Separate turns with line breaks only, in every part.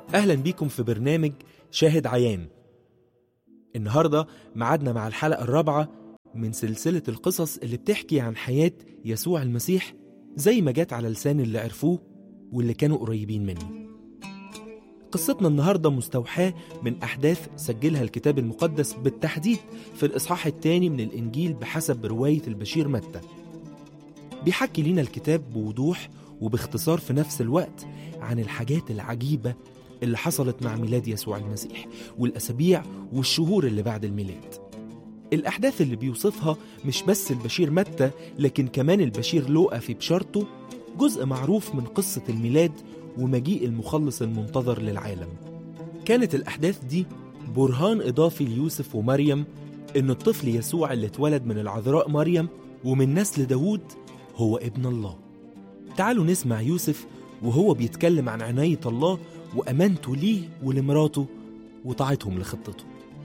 أهلا بيكم في برنامج شاهد عيان النهاردة معادنا مع الحلقة الرابعة من سلسلة القصص اللي بتحكي عن حياة يسوع المسيح زي ما جت على لسان اللي عرفوه واللي كانوا قريبين منه قصتنا النهاردة مستوحاة من أحداث سجلها الكتاب المقدس بالتحديد في الإصحاح الثاني من الإنجيل بحسب رواية البشير متى بيحكي لنا الكتاب بوضوح وباختصار في نفس الوقت عن الحاجات العجيبة اللي حصلت مع ميلاد يسوع المسيح والأسابيع والشهور اللي بعد الميلاد الأحداث اللي بيوصفها مش بس البشير متى لكن كمان البشير لوقا في بشارته جزء معروف من قصة الميلاد ومجيء المخلص المنتظر للعالم كانت الأحداث دي برهان إضافي ليوسف ومريم إن الطفل يسوع اللي اتولد من العذراء مريم ومن نسل داوود هو ابن الله تعالوا نسمع يوسف وهو بيتكلم عن عناية الله وأمانته ليه ولمراته وطاعتهم لخطته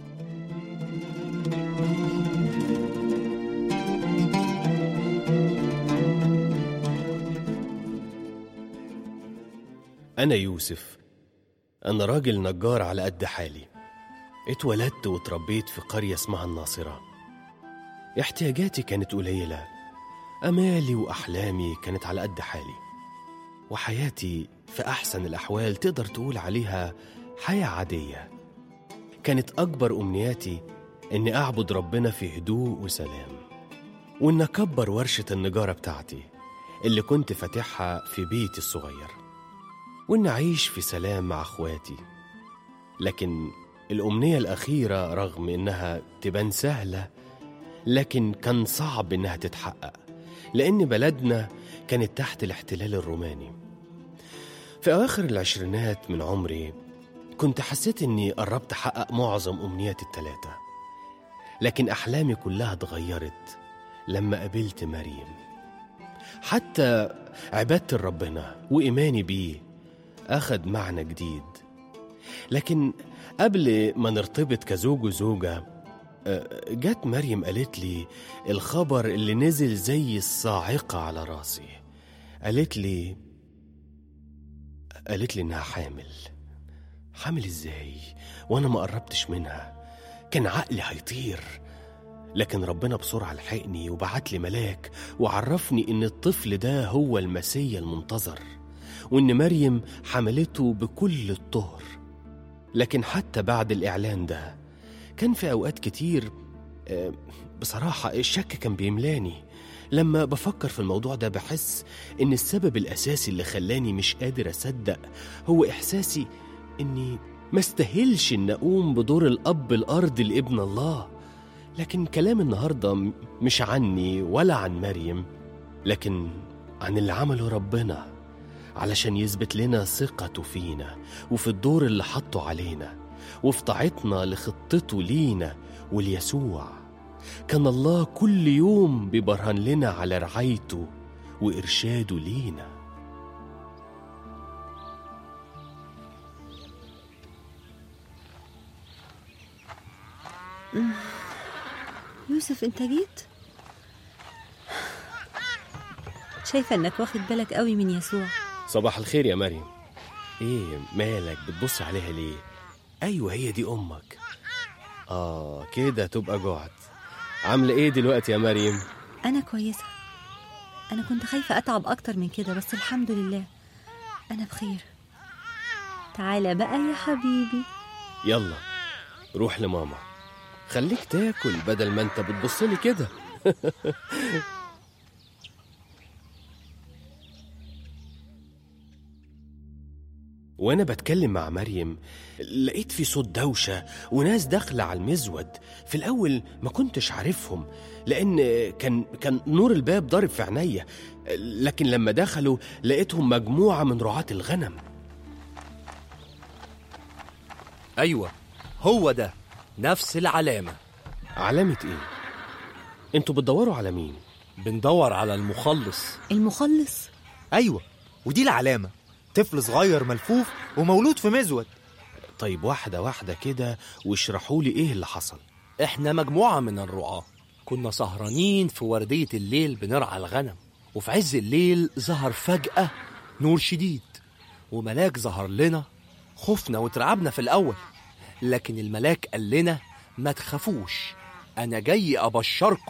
أنا يوسف أنا راجل نجار على قد حالي اتولدت واتربيت في قرية اسمها الناصرة احتياجاتي كانت قليلة أمالي وأحلامي كانت على قد حالي وحياتي في أحسن الأحوال تقدر تقول عليها حياة عادية كانت أكبر أمنياتي إني أعبد ربنا في هدوء وسلام وإن أكبر ورشة النجارة بتاعتي اللي كنت فاتحها في بيتي الصغير وإن أعيش في سلام مع أخواتي لكن الأمنية الأخيرة رغم إنها تبان سهلة لكن كان صعب إنها تتحقق لأن بلدنا كانت تحت الاحتلال الروماني في أواخر العشرينات من عمري كنت حسيت إني قربت أحقق معظم أمنياتي التلاتة لكن أحلامي كلها اتغيرت لما قابلت مريم حتى عبادة ربنا وإيماني بيه أخد معنى جديد لكن قبل ما نرتبط كزوج وزوجة آه، جت مريم قالت لي الخبر اللي نزل زي الصاعقة على راسي قالت لي قالت لي إنها حامل حامل إزاي وأنا ما قربتش منها كان عقلي هيطير لكن ربنا بسرعة لحقني وبعت لي ملاك وعرفني إن الطفل ده هو المسيا المنتظر وإن مريم حملته بكل الطهر لكن حتى بعد الإعلان ده كان في أوقات كتير آه، بصراحة الشك كان بيملاني لما بفكر في الموضوع ده بحس إن السبب الأساسي اللي خلاني مش قادر أصدق هو إحساسي إني ما استاهلش إن أقوم بدور الأب الأرض لابن الله لكن كلام النهاردة م- مش عني ولا عن مريم لكن عن اللي عمله ربنا علشان يثبت لنا ثقته فينا وفي الدور اللي حطه علينا وفي طاعتنا لخطته لينا وليسوع كان الله كل يوم بيبرهن لنا على رعايته وإرشاده لينا
يوسف انت جيت شايفة انك واخد بالك قوي من يسوع
صباح الخير يا مريم ايه مالك بتبص عليها ليه ايوه هي دي امك اه كده تبقى جعت عامله ايه دلوقتي يا مريم
انا كويسة انا كنت خايفة اتعب اكتر من كده بس الحمد لله انا بخير تعالى بقى يا حبيبي
يلا روح لماما خليك تاكل بدل ما انت بتبصلي كده وانا بتكلم مع مريم لقيت في صوت دوشة وناس داخلة على المزود في الاول ما كنتش عارفهم لان كان كان نور الباب ضارب في عينيا لكن لما دخلوا لقيتهم مجموعة من رعاة الغنم
أيوة هو ده نفس العلامة
علامة ايه انتوا بتدوروا على مين
بندور على المخلص
المخلص
ايوه ودي العلامه طفل صغير ملفوف ومولود في مزود
طيب واحدة واحدة كده واشرحوا لي ايه اللي حصل
احنا مجموعة من الرعاة كنا سهرانين في وردية الليل بنرعى الغنم وفي عز الليل ظهر فجأة نور شديد وملاك ظهر لنا خفنا واترعبنا في الأول لكن الملاك قال لنا ما تخافوش أنا جاي أبشركم